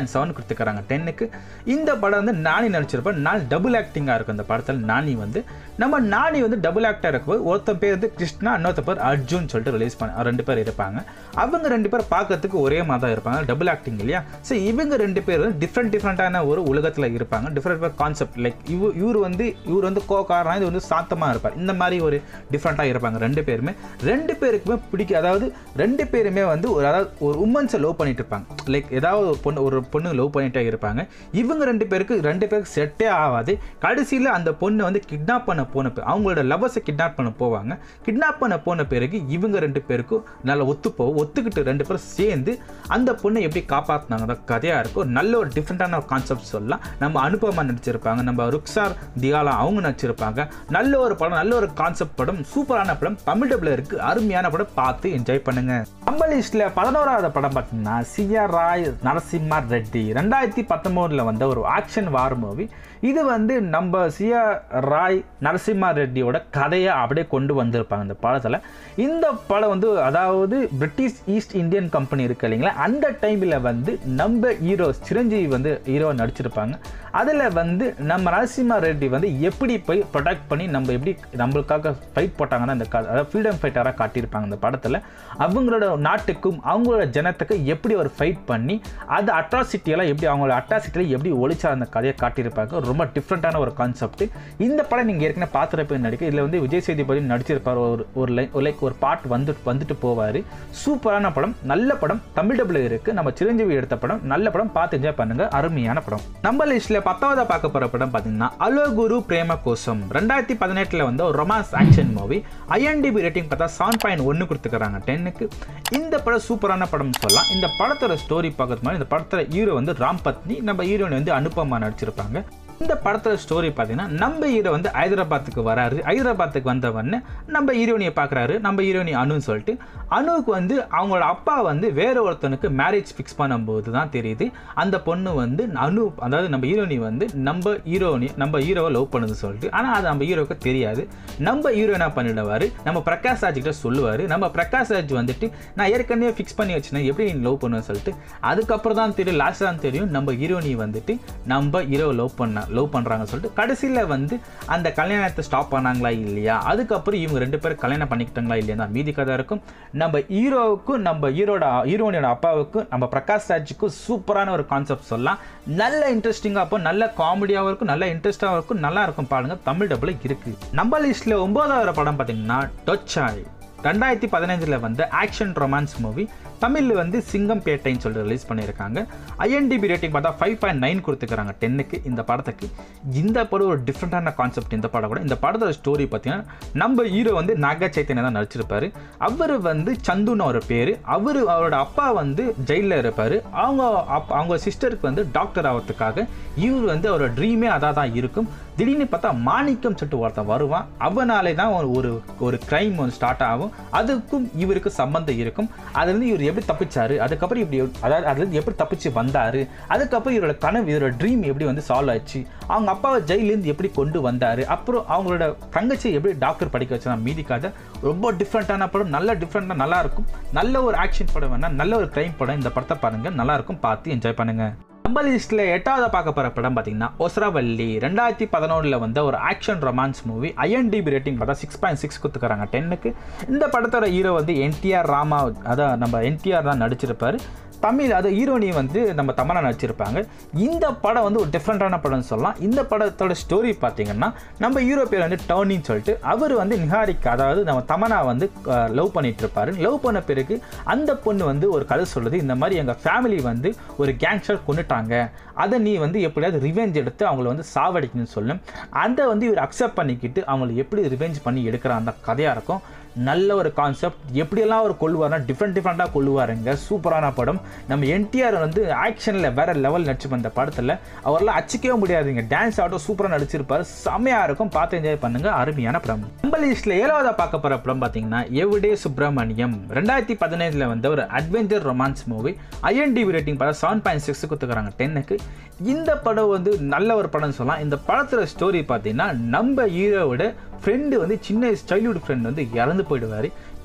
பாயிண்ட் செவன் கொடுத்துக்கிறாங்க டென்னுக்கு இந்த படம் வந்து நானி நடிச்சிருப்பேன் நான் டபுள் ஆக்டிங்காக இருக்கும் இந்த படத்தில் நானி வந்து நம்ம நானி வந்து டபுள் ஆக்டர் இருக்கும்போது ஒருத்தன் பேர் வந்து கிருஷ்ணா இன்னொருத்த பேர் அர்ஜுன் சொல்லிட்டு ரிலீஸ் பண்ண ரெண்டு பேர் இருப்பாங்க அவங்க ரெண்டு பேர் பார்க்கறதுக்கு ஒரே மாதிரி தான் இருப்பாங்க டபுள் ஆக்டிங் இல்லையா ஸோ இவங்க ரெண்டு பேர் வந்து டிஃப்ரெண்ட் டிஃப்ரெண்ட்டான ஒரு உலகத்தில் இருப்பாங்க டிஃப்ரெண்ட் கான்செப்ட் லைக் இவ இவர் வந்து இவர் வந்து கோக்காரனா இது வந்து சாந்தமாக இருப்பார் இந்த மாதிரி ஒரு டிஃப்ரெண்ட்டாக இருப்பாங்க ரெண்டு பேருமே ரெண்டு பேருக்குமே பிடிக்கும் அதாவது ரெண்டு பேருமே வந்து ஒரு அதாவது ஒரு உமன்ஸை லவ் பண்ணிட்டு இருப்பாங்க லைக் ஏதாவது ஒரு பொண்ணு ஒரு பொண்ணு லவ் பண்ணிட்டே இருப்பாங்க இவங்க ரெண்டு பேருக்கு ரெண்டு பேருக்கு செட்டே ஆகாது கடைசியில் அந்த பொண்ணை வந்து கிட்னாப் பண்ண போன பே- அவங்களோட லவ்வர்ஸை கிட்னாப் பண்ண போவாங்க கிட்னாப் பண்ண போன பிறகு இவங்க ரெண்டு பேருக்கும் நல்லா ஒத்து போகும் ஒத்துக்கிட்டு ரெண்டு பேரும் சேர்ந்து அந்த பொண்ணை எப்படி காப்பாற்றினாங்க தான் கதையாக இருக்கும் ஒரு நல்ல ஒரு டிஃப்ரெண்ட்டான ஒரு கான்செப்ட் சொல்லலாம் நம்ம அனுபவமாக நடிச்சிருப்பாங்க நம்ம ருக்ஸார் தியாலா அவங்க நடிச்சிருப்பாங்க நல்ல ஒரு படம் நல்ல ஒரு கான்செப்ட் படம் சூப்பரான படம் தமிழ் டபுள் இருக்கு அருமையான படம் பார்த்து என்ஜாய் பண்ணுங்க நம்ம லிஸ்ட்ல பதினோராவது படம் பார்த்தீங்கன்னா சியா ராய் நரசிம்மா ரெட்டி ரெண்டாயிரத்தி பத்தொம்போதில் வந்த ஒரு ஆக்ஷன் வார் மூவி இது வந்து நம்ம சியா ராய் நரசிம்மா ரெட்டியோட கதையை அப்படியே கொண்டு வந்திருப்பாங்க இந்த படத்தில் இந்த படம் வந்து அதாவது பிரிட்டிஷ் ஈஸ்ட் இந்தியன் கம்பெனி இருக்கு இல்லைங்களா அந்த டைமில் வந்து நம்ம ஹீரோ சிரஞ்சீவி வந்து ஹீரோ நடிச்சிருப்பாங்க அதில் வந்து நம்ம நரசிம்மா ரெட்டி வந்து எப்படி போய் ப்ரொடெக்ட் பண்ணி நம்ம எப்படி நம்மளுக்காக ஃபைட் போட்டாங்கன்னா இந்த கா- அதாவது ஃப்ரீடம் ஃபைட்டராக காட்டியிருப்பாங்க இந்த படத்தில் அவங்களோட நாட்டுக்கும் அவங்களோட ஜனத்துக்கும் எப்படி ஒரு ஃபைட் பண்ணி அது அட்ராசிட்டியெல்லாம் எப்படி அவங்களோட அட்ராசிட்டியில் எப்படி ஒழிச்சா அந்த கதையை காட்டியிருப்பாங்க ரொம்ப டிஃப்ரெண்ட்டான ஒரு கான்செப்ட் இந்த படம் நீங்கள் ஏற்கனவே பார்த்துருப்பேன் நடிக்க இதில் வந்து விஜய் சேதுபதி நடிச்சிருப்பார் ஒரு ஒரு லைன் லைக் ஒரு பாட் வந்து வந்துட்டு போவார் சூப்பரான படம் நல்ல படம் தமிழ் டபுள் இருக்குது நம்ம சிரஞ்சீவி எடுத்த படம் நல்ல படம் பார்த்து என்ஜாய் பண்ணுங்க அருமையான படம் நம்ம லிஸ்ட்டில் பத்தாவது பார்க்க போகிற படம் பார்த்தீங்கன்னா அலோ குரு பிரேம கோசம் ரெண்டாயிரத்தி பதினெட்டில் வந்து ஒரு romance action movie IMDb rating பார்த்தா செவன் பாயிண்ட் ஒன்று கொடுத்துக்கிறாங்க டென்னுக்கு இந்த படம் சூப்பரான படம்னு சொல்லலாம் இந்த படத்தோட ஸ்டோரி பார்க்கறது மாதிரி இந்த படத்தோட ஹீரோ வந்து ராம் பத்னி நம்ம ஹீரோயின் வந்து அனுபமா நடிச்சிருப்பாங்க இந்த படத்தோட ஸ்டோரி பார்த்தீங்கன்னா நம்ம ஹீரோ வந்து ஹைதராபாத்துக்கு வராரு ஹைதராபாத்துக்கு வந்தவொடனே நம்ம ஹீரோனியை பார்க்குறாரு நம்ம ஹீரோனி அனுன்னு சொல்லிட்டு அனுவுக்கு வந்து அவங்களோட அப்பா வந்து வேற ஒருத்தனுக்கு மேரேஜ் ஃபிக்ஸ் பண்ணும்போது தான் தெரியுது அந்த பொண்ணு வந்து அனு அதாவது நம்ம ஹீரோனி வந்து நம்ம ஹீரோனி நம்ம ஹீரோவை லவ் பண்ணுது சொல்லிட்டு ஆனால் அது நம்ம ஹீரோவுக்கு தெரியாது நம்ம ஹீரோ என்ன பண்ணிடுவார் நம்ம பிரகாஷ் ராஜ் கிட்ட சொல்லுவார் நம்ம பிரகாஷ் ராஜ் வந்துட்டு நான் ஏற்கனவே ஃபிக்ஸ் பண்ணி வச்சுனேன் எப்படி நீ லவ் பண்ணுவேன்னு சொல்லிட்டு அதுக்கப்புறம் தான் தெரியும் லாஸ்ட் தான் தெரியும் நம்ம ஹீரோனி வந்துட்டு நம்ம ஹீரோவை லவ் பண்ண லவ் பண்ணுறாங்கன்னு சொல்லிட்டு கடைசியில் வந்து அந்த கல்யாணத்தை ஸ்டாப் பண்ணாங்களா இல்லையா அதுக்கப்புறம் இவங்க ரெண்டு பேரும் கல்யாணம் பண்ணிக்கிட்டாங்களா இல்லையா தான் மீதி கதை இருக்கும் நம்ம ஹீரோவுக்கும் நம்ம ஹீரோட ஹீரோனியோட அப்பாவுக்கும் நம்ம பிரகாஷ் ராஜுக்கும் சூப்பரான ஒரு கான்செப்ட் சொல்லலாம் நல்ல இன்ட்ரெஸ்டிங்காக இருக்கும் நல்ல காமெடியாகவும் இருக்கும் நல்ல இன்ட்ரெஸ்டாகவும் இருக்கும் நல்லா இருக்கும் பாருங்க தமிழ் டபுள் இருக்கு நம்ம லிஸ்ட்டில் ஒன்பதாவது படம் பார்த்தீங்கன்னா டொச்சாய் ரெண்டாயிரத்தி பதினஞ்சில் வந்து ஆக்ஷன் ரொமான்ஸ் மூவி தமிழில் வந்து சிங்கம் பேட்டைன்னு சொல்லிட்டு ரிலீஸ் பண்ணியிருக்காங்க ஐஎன்டிபி ரேட்டிங் பார்த்தா ஃபைவ் பாயிண்ட் நைன் கொடுத்துக்கிறாங்க டென்னுக்கு இந்த படத்துக்கு இந்த படம் ஒரு டிஃப்ரெண்ட்டான கான்செப்ட் இந்த படம் கூட இந்த படத்தோட ஸ்டோரி பார்த்தீங்கன்னா நம்ம ஹீரோ வந்து நாக சைத்தன்யா தான் நடிச்சிருப்பாரு அவர் வந்து சந்துன்னு ஒரு பேர் அவர் அவரோட அப்பா வந்து ஜெயிலில் இருப்பார் அவங்க அப் அவங்க சிஸ்டருக்கு வந்து டாக்டர் ஆகிறதுக்காக இவர் வந்து அவரோட ட்ரீமே அதாக தான் இருக்கும் திடீர்னு பார்த்தா மாணிக்கம் சொல்லிட்டு ஒருத்தன் வருவான் அவனாலே தான் ஒரு- ஒரு ஒரு கிரைம் ஒன்று ஸ்டார்ட் ஆகும் அதுக்கும் இவருக்கு சம்பந்தம் இருக்கும் அதுலேருந்து இவர் எப்படி தப்பிச்சாரு அதுக்கப்புறம் இப்படி அதாவது அதுலேருந்து எப்படி தப்பிச்சு வந்தாரு அதுக்கப்புறம் இவரோட கனவு இவரோட ட்ரீம் எப்படி வந்து சால்வ் ஆச்சு அவங்க அப்பாவை ஜெயிலேருந்து எப்படி கொண்டு வந்தாரு அப்புறம் அவங்களோட தங்கச்சி எப்படி டாக்டர் படிக்க வச்சா மீதி கதை ரொம்ப டிஃப்ரெண்ட்டான படம் நல்ல டிஃப்ரெண்ட்டாக நல்லா இருக்கும் நல்ல ஒரு ஆக்ஷன் படம் வேணா நல்ல ஒரு கிரைம் படம் இந்த படத்தை பாருங்க நல்லா இருக்கும் பார்த்து என்ஜாய் பண்ணுங்க நம்ம லிஸ்ட்டில் எட்டாவது பார்க்க போகிற படம் பார்த்தீங்கன்னா ஒசரவல்லி ரெண்டாயிரத்தி பதினொன்றில் வந்த ஒரு action romance movie IMDb rating பார்த்தா சிக்ஸ் பாயிண்ட் சிக்ஸ் கொடுத்துக்கிறாங்க டென்னுக்கு இந்த படத்தோட ஹீரோ வந்து என்டிஆர் ராமா அதான் நம்ம என்டிஆர் தான் நடிச்சிருப்பாரு தமிழ் அது ஹீரோனி வந்து நம்ம தமனா நடிச்சிருப்பாங்க இந்த படம் வந்து ஒரு டிஃப்ரெண்ட்டான படம்னு சொல்லலாம் இந்த படத்தோட ஸ்டோரி பார்த்தீங்கன்னா நம்ம ஹீரோ பேர் வந்து டர்னின்னு சொல்லிட்டு அவர் வந்து நிஹாரிக் அதாவது நம்ம தமனா வந்து லவ் பண்ணிட்டு இருப்பாரு லவ் பண்ண பிறகு அந்த பொண்ணு வந்து ஒரு கதை சொல்லுது இந்த மாதிரி எங்கள் ஃபேமிலி வந்து ஒரு கேங்ஸ்டர் கொண்டுட்டாங்க அதை நீ வந்து எப்படியாவது ரிவெஞ்ச் எடுத்து அவங்கள வந்து சாவடிக்கணும்னு சொல்லும் அதை வந்து இவர் அக்செப்ட் பண்ணிக்கிட்டு அவங்கள எப்படி ரிவெஞ்ச் பண்ணி எடுக்கிற அந்த கதையாக இருக்கும் நல்ல ஒரு கான்செப்ட் எப்படியெல்லாம் அவர் கொள்வார்னா டிஃப்ரெண்ட் டிஃப்ரெண்ட்டாக கொள்வாருங்க சூப்பரான படம் நம்ம என்டிஆர் வந்து ஆக்ஷனில் வேற லெவல் நடிச்சு இந்த படத்தில் அவரெல்லாம் அச்சிக்கவே முடியாதுங்க டான்ஸ் ஆட்டம் சூப்பராக நடிச்சிருப்பாரு செம்மையாக இருக்கும் பார்த்து என்ஜாய் பண்ணுங்க அருமையான படம் நம்ம லிஸ்ட்டில் ஏழாவதாக பார்க்க போகிற படம் பார்த்தீங்கன்னா எவ்டே சுப்பிரமணியம் ரெண்டாயிரத்தி பதினேழில் வந்த ஒரு adventure romance movie IMDb rating பார்த்தா செவன் பாயிண்ட் சிக்ஸ் கொடுத்துக்கிறாங்க டென்னுக்கு இந்த படம் வந்து நல்ல ஒரு படம்னு சொல்லலாம் இந்த படத்தோட ஸ்டோரி பார்த்தீங்கன்னா நம்ம ஹீரோவோட ஃப்ரெண்டு வந்து சின்ன சைல்ட்ஹுட் ஃப்ரெண்ட் வந்து இறந்து போயிடுவார்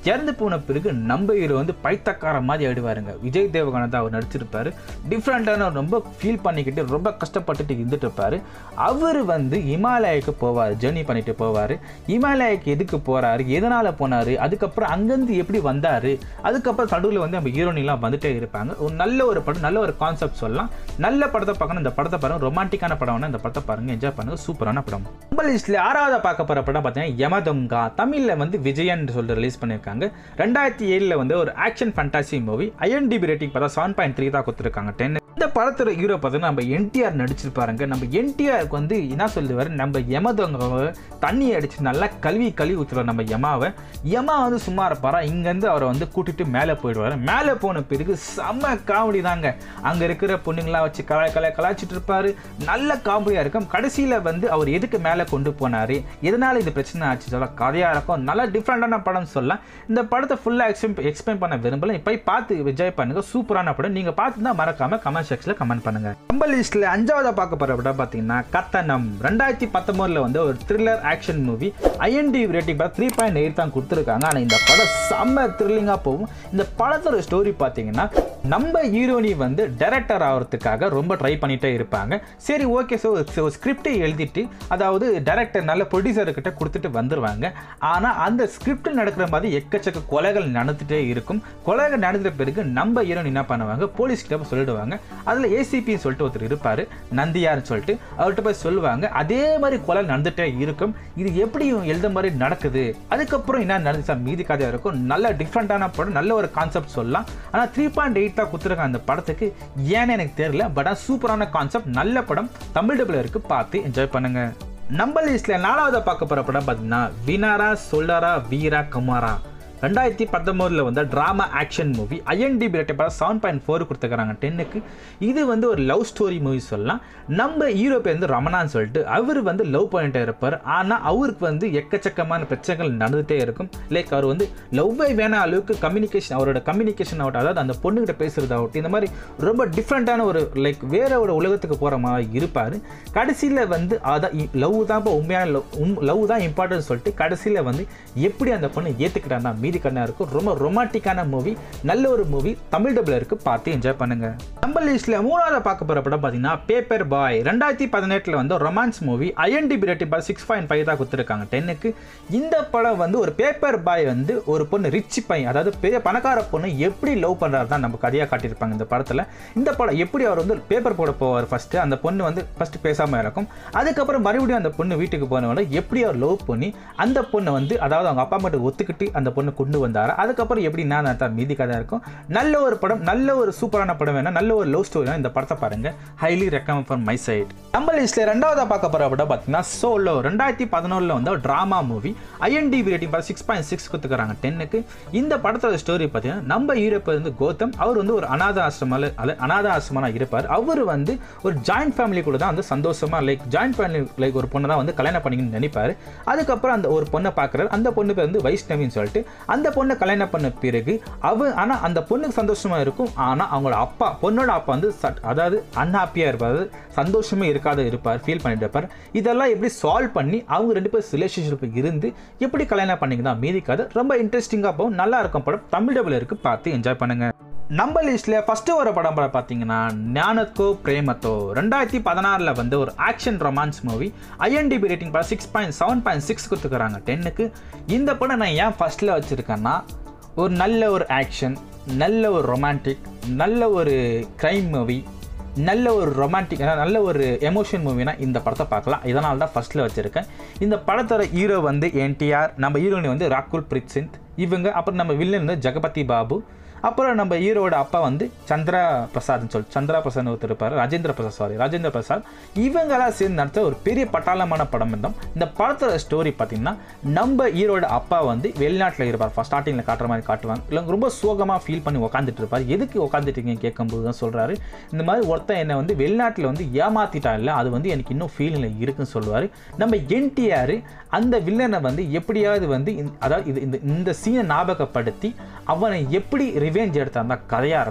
இறந்து போன பிறகு நம்ம ஹீரோ வந்து பைத்தக்கார மாதிரி ஆயிடுவாருங்க விஜய் தேவகானந்தா அவர் நடிச்சிருப்பாரு டிஃப்ரெண்ட்டான ரொம்ப ஃபீல் பண்ணிக்கிட்டு ரொம்ப கஷ்டப்பட்டுட்டு இருந்துட்டு இருப்பாரு அவர் வந்து இமாலயாவுக்கு போவார் ஜேர்னி பண்ணிட்டு போவார் இமாலயாவுக்கு எதுக்கு போறாரு எதனால போனாரு அதுக்கப்புறம் அங்கேருந்து எப்படி வந்தாரு அதுக்கப்புறம் நடுவில் வந்து நம்ம ஹீரோனிலாம் வந்துட்டே இருப்பாங்க ஒரு நல்ல ஒரு படம் நல்ல ஒரு கான்செப்ட் சொல்லலாம் நல்ல படத்தை பார்க்கணும் இந்த படத்தை பாருங்க ரொமான்டிக்கான படம்னா இந்த படத்தை பாருங்க என்ஜாய் பண்ணுங்க சூப்பரான படம் நம்ம லிஸ்ட்ல ஆறாவது பார்க்க போற படம் பார்த்தீங்கன்னா யமதொங்கா தமிழ்ல வந்து விஜயன் சொல்லிட்டு ரிலீஸ் பண்ணியிருக்காங்க ரெண்டாயிரத்தி ஏழில் வந்து ஒரு action fantasy movie IMDb rating பார்த்தா செவன் பாயிண்ட் த்ரீ தான் கொடுத்துருக்காங்க டென் இந்த படத்தோட ஹீரோ பார்த்தீங்கன்னா நம்ம என்டிஆர் நடிச்சிருப்பாருங்க நம்ம என்டிஆருக்கு வந்து என்ன சொல்லுவார் நம்ம யமதொங்காவை தண்ணி அடிச்சு நல்லா கழுவி கழுவி ஊற்றுவார் நம்ம யமாவை யமா வந்து சும்மா இருப்பாரா இங்கேருந்து அவரை வந்து கூட்டிட்டு மேலே போயிடுவார் மேலே போன பிறகு செம்ம காமெடி தாங்க அங்கே இருக்கிற பொண்ணுங்களாம் வச்சு கலா கலா கலாச்சிட்டு இருப்பாரு நல்ல காமெடியாக இருக்கும் கடைசியில் வந்து அவர் எதுக்கு மேலே கொண்டு போனார் எதனால் இது பிரச்சனை ஆச்சு சொல்ல கதையாக இருக்கும் நல்லா டிஃப்ரெண்டான படம் சொல்லலாம் இந்த படத்தை ஃபுல்லாக எக்ஸ்பிளைன் எக்ஸ்பிளைன் பண்ண விரும்பல போய் பார்த்து விஜய் பண்ணுங்க சூப்பரான படம் நீங்கள் பார்த்து தான் மறக்காம கமெண்ட் செக்ஷனில் கமெண்ட் பண்ணுங்க நம்ம லிஸ்ட்டில் அஞ்சாவதாக பார்க்க போகிற படம் பார்த்தீங்கன்னா கத்தனம் ரெண்டாயிரத்தி பத்தொம்போதில் வந்து ஒரு thriller action movie IMDb rating பார்த்து த்ரீ பாயிண்ட் எயிட் தான் கொடுத்துருக்காங்க ஆனால் இந்த படம் செம்ம த்ரில்லிங்காக போகும் இந்த படத்தோட ஸ்டோரி பார்த்தீங்கன்னா நம்ம ஹீரோனி வந்து டைரக்டர் ஆகிறதுக்காக ரொம்ப ட்ரை பண்ணிட்டே இருப்பாங்க சரி ஓகே ஸோ ஒரு ஸ்கிரிப்டை எழுதிட்டு அதாவது டைரக்டர் நல்ல ப்ரொடியூசர்கிட்ட கொடுத்துட்டு வந்துடுவாங்க ஆனால் அந்த ஸ்கிரிப்டில் நடக்கிற மாதிரி எக்கச்சக்க கொலைகள் நடந்துகிட்டே இருக்கும் கொலைகள் நடந்த பிறகு நம்ம ஹீரோயின் என்ன பண்ணுவாங்க போலீஸ் கிட்ட போய் சொல்லிடுவாங்க அதில் ஏசிபின்னு சொல்லிட்டு ஒருத்தர் இருப்பார் நந்தியார்னு சொல்லிட்டு அவர்கிட்ட போய் சொல்லுவாங்க அதே மாதிரி கொலை நடந்துகிட்டே இருக்கும் இது எப்படி இவங்க எழுத மாதிரி நடக்குது அதுக்கப்புறம் என்ன நடந்துச்சா மீதி கதையாக இருக்கும் நல்ல டிஃப்ரெண்ட்டான படம் நல்ல ஒரு கான்செப்ட் சொல்லலாம் ஆனால் த்ரீ பாயிண்ட் எயிட் தான் கொடுத்துருக்காங்க அந்த படத்துக்கு ஏன்னு எனக்கு தெரியல பட் ஆனால் சூப்பரான கான்செப்ட் நல்ல படம் தமிழ் டபுள் இருக்கு பார்த்து என்ஜாய் பண்ணுங்க நம்ம லிஸ்ட்ல நாலாவது பார்க்க போற படம் பார்த்தீங்கன்னா வினாரா சொல்லரா வீரா குமாரா ரெண்டாயிரத்தி பத்தொம்போதில் வந்து ட்ராமா ஆக்ஷன் மூவி ஐஎன்டிபி ரேட்டை பார்த்தா செவன் பாயிண்ட் ஃபோர் கொடுத்துக்கிறாங்க டென்னுக்கு இது வந்து ஒரு லவ் ஸ்டோரி மூவி சொல்லலாம் நம்ம ஹீரோ பேர் வந்து ரமணான்னு சொல்லிட்டு அவர் வந்து லவ் பண்ணிட்டே இருப்பார் ஆனால் அவருக்கு வந்து எக்கச்சக்கமான பிரச்சனைகள் நடந்துகிட்டே இருக்கும் லைக் அவர் வந்து லவ்வை வேணா அளவுக்கு கம்யூனிகேஷன் அவரோட கம்யூனிகேஷன் ஆகட்டும் அதாவது அந்த பொண்ணுகிட்ட பேசுறது ஆகட்டும் இந்த மாதிரி ரொம்ப டிஃப்ரெண்ட்டான ஒரு லைக் வேற ஒரு உலகத்துக்கு போகிற மாதிரி இருப்பார் கடைசியில் வந்து அதான் லவ் தான் இப்போ உண்மையான லவ் லவ் தான் இம்பார்ட்டன்ட் சொல்லிட்டு கடைசியில் வந்து எப்படி அந்த பொண்ணு ஏற்றுக்கிட்டாங்க மீதி கண்ணா இருக்கும் ரொம்ப ரொமான்டிக்கான மூவி நல்ல ஒரு மூவி தமிழ் டபுள் இருக்கு பார்த்து என்ஜாய் பண்ணுங்க நம்ம லிஸ்ட்ல மூணாவது பார்க்க போற படம் பார்த்தீங்கன்னா பேப்பர் பாய் ரெண்டாயிரத்தி பதினெட்டில் வந்து ரொமான்ஸ் மூவி ஐஎன்டிபி ரேட்டிங் பார்த்து சிக்ஸ் பாயிண்ட் ஃபைவ் தான் கொடுத்துருக்காங்க டென்னுக்கு இந்த படம் வந்து ஒரு பேப்பர் பாய் வந்து ஒரு பொண்ணு ரிச் பையன் அதாவது பெரிய பணக்கார பொண்ணு எப்படி லவ் பண்ணுறாரு தான் நம்ம கதையாக காட்டியிருப்பாங்க இந்த படத்தில் இந்த படம் எப்படி அவர் வந்து பேப்பர் போட போவார் ஃபர்ஸ்ட் அந்த பொண்ணு வந்து ஃபர்ஸ்ட் பேசாமல் இருக்கும் அதுக்கப்புறம் மறுபடியும் அந்த பொண்ணு வீட்டுக்கு போனவொடனே எப்படி அவர் லவ் பண்ணி அந்த பொண்ணை வந்து அதாவது அவங்க அப்பா மட்டும் ஒத்துக்கிட்டு அந்த பொண்ணு கொண்டு வந்தார் அதுக்கப்புறம் எப்படி நான் தான் மீதி கதை இருக்கும் நல்ல ஒரு படம் நல்ல ஒரு சூப்பரான படம் வேணா நல்ல ஒரு லவ் ஸ்டோரி இந்த படத்தை பாருங்க highly recommend for my side நம்ம லிஸ்ட்ல ரெண்டாவதா பார்க்க போற படம் பார்த்தீங்கன்னா சோலோ ரெண்டாயிரத்தி பதினொன்றில் வந்து ஒரு ட்ராமா மூவி ஐஎன்டிபி ரேட்டிங் பார்த்து சிக்ஸ் பாயிண்ட் சிக்ஸ் கொடுத்துக்கிறாங்க டென்னுக்கு இந்த படத்தோட ஸ்டோரி பார்த்தீங்கன்னா நம்ம ஹீரோ பேர் வந்து கௌதம் அவர் வந்து ஒரு அனாத ஆசிரமால அல்ல அனாத ஆசிரமான இருப்பார் அவர் வந்து ஒரு ஜாயிண்ட் ஃபேமிலி கூட தான் வந்து சந்தோஷமா லைக் ஜாயிண்ட் ஃபேமிலி லைக் ஒரு பொண்ணை தான் வந்து கல்யாணம் பண்ணிக்கணும்னு நினைப்பாரு அதுக்கப்புறம் அந்த ஒரு பொண்ணை பார்க்குறாரு அந்த பொண்ணு பேர் வந்து வைஷ்ணவின்னு சொல்லிட்டு அந்த பொண்ணை கல்யாணம் பண்ண பிறகு அவ ஆனால் அந்த பொண்ணுக்கு சந்தோஷமா இருக்கும் ஆனால் அவங்களோட அப்பா பொண்ணோட அப்பா வந்து சட் அதாவது அன்ஹாப்பியாக இருப்பார் சந்தோஷமே இருக்காத இருப்பார் ஃபீல் பண்ணிட்டு இருப்பார் இதெல்லாம் எப்படி சால்வ் பண்ணி அவங்க ரெண்டு பேர் ரிலேஷன்ஷிப் இருந்து எப்படி கல்யாணம் பண்ணிங்க தான் மீதி கதை ரொம்ப இன்ட்ரெஸ்டிங்காக போகும் நல்லா இருக்கும் படம் தமிழ் டபுள் இருக்கு பார்த்து என்ஜாய் பண்ணுங்க நம்ம லிஸ்ட்ல ஃபர்ஸ்ட் ஒரு படம் படம் பார்த்தீங்கன்னா ஞானத்தோ பிரேமத்தோ ரெண்டாயிரத்தி பதினாறில் வந்து ஒரு action romance movie IMDb rating படம் six point seven point six கொடுத்துக்கிறாங்க டென்னுக்கு இந்த படம் நான் ஏன் ஃபர்ஸ்ட்டில் வச்சுருக்கேன்னா ஒரு நல்ல ஒரு ஆக்ஷன் நல்ல ஒரு ரொமான்டிக் நல்ல ஒரு க்ரைம் மூவி நல்ல ஒரு ரொமான்டிக் நல்ல ஒரு எமோஷன் மூவினா இந்த படத்தை பார்க்கலாம் இதனால தான் ஃபர்ஸ்ட்டில் வச்சுருக்கேன் இந்த படத்தோட ஹீரோ வந்து என்டிஆர் நம்ம ஹீரோனி வந்து ராகுல் பிரீத் சிந்த் இவங்க அப்புறம் நம்ம வில்லன் வந்து ஜெகபதி பாபு அப்புறம் நம்ம ஹீரோட அப்பா வந்து சந்திரா பிரசாத்னு சொல்லி சந்திரா பிரசாத் ஒருத்தர் இருப்பார் ராஜேந்திர பிரசாத் சாரி ராஜேந்திர பிரசாத் இவங்களாம் சேர்ந்து நடத்த ஒரு பெரிய பட்டாளமான படம் இருந்தோம் இந்த படத்தோட ஸ்டோரி பார்த்தீங்கன்னா நம்ம ஹீரோட அப்பா வந்து வெளிநாட்டில் இருப்பார் ஃபஸ்ட் ஸ்டார்டிங்கில் காட்டுற மாதிரி காட்டுவாங்க இல்லை ரொம்ப சோகமாக ஃபீல் பண்ணி உட்காந்துட்டு இருப்பார் எதுக்கு உட்காந்துட்டீங்க கேட்கும்போது தான் சொல்கிறாரு இந்த மாதிரி ஒருத்தன் என்னை வந்து வெளிநாட்டில் வந்து ஏமாத்திட்டா இல்லை அது வந்து எனக்கு இன்னும் ஃபீலில் இருக்குன்னு சொல்லுவார் நம்ம என்டிஆர் அந்த வில்லனை வந்து எப்படியாவது வந்து அதாவது இது இந்த இந்த சீனை ஞாபகப்படுத்தி அவனை எப்படி ரிவெஞ்ச் எடுத்தால் தான் கதையாக இருக்கும்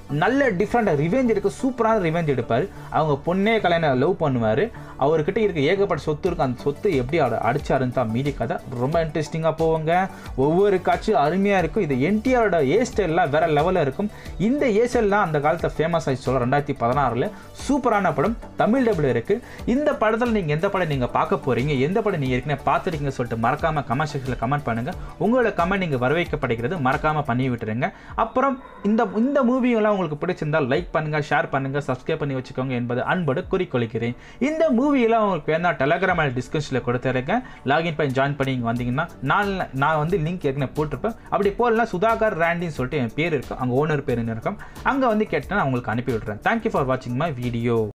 நல்ல டிஃப்ரெண்டாக ரிவெஞ்ச் எடுக்க சூப்பரான ரிவெஞ்ச் எடுப்பார் அவங்க பொண்ணே கல்யாணம் லவ் பண்ணுவார் அவர்கிட்ட இருக்க ஏகப்பட்ட சொத்து இருக்கும் அந்த சொத்து எப்படி அட அடிச்சாருன்னு தான் மீதி கதை ரொம்ப இன்ட்ரெஸ்டிங்காக போவாங்க ஒவ்வொரு காட்சியும் அருமையாக இருக்கும் இது என்டிஆரோட ஏ ஸ்டைல்லாம் வேற லெவலில் இருக்கும் இந்த ஏ ஸ்டைல்லாம் அந்த காலத்தில் ஃபேமஸ் ஆகி சொல்ல ரெண்டாயிரத்தி பதினாறில் சூப்பரான படம் தமிழ் டபுள் இருக்குது இந்த படத்தில் நீங்கள் எந்த படம் நீங்கள் பார்க்க போகிறீங்க எந்த படம் நீங்கள் ஏற்கனவே பார்த்துருக்கீங்க சொல்லிட்டு மறக்காமல் கமெண்ட் செக்ஷனில் கமெண்ட் பண்ணுங்கள் உங்களோட கமெண்ட் நீங்கள் வரவேற்கப்படுகிறது மறக்காமல் பண்ணி விட்டுருங்க அப்புறம் இந்த இந்த மூவியெல்லாம் உங்களுக்கு பிடிச்சிருந்தால் லைக் பண்ணுங்கள் ஷேர் பண்ணுங்கள் சப்ஸ்கிரைப் பண்ணி வச்சுக்கோங்க என்பது அன்போடு குறிக்கொள்கிறேன் இந்த மூவியெல்லாம் உங்களுக்கு வேணா டெலகிராம் டிஸ்கிரிப்ஷனில் கொடுத்துருக்கேன் லாகின் பண்ணி ஜாயின் பண்ணி இங்கே வந்தீங்கன்னா நான் நான் வந்து லிங்க் ஏற்கனவே போட்டிருப்பேன் அப்படி போடலாம் சுதாகர் ராண்டின்னு சொல்லிட்டு என் பேர் இருக்கும் அங்கே ஓனர் பேருன்னு இருக்கும் அங்கே வந்து கேட்டால் நான் உங்களுக்கு அனுப்பி விட்றேன் தேங்க்யூ ஃபார் வாட்சிங் மை வீடியோ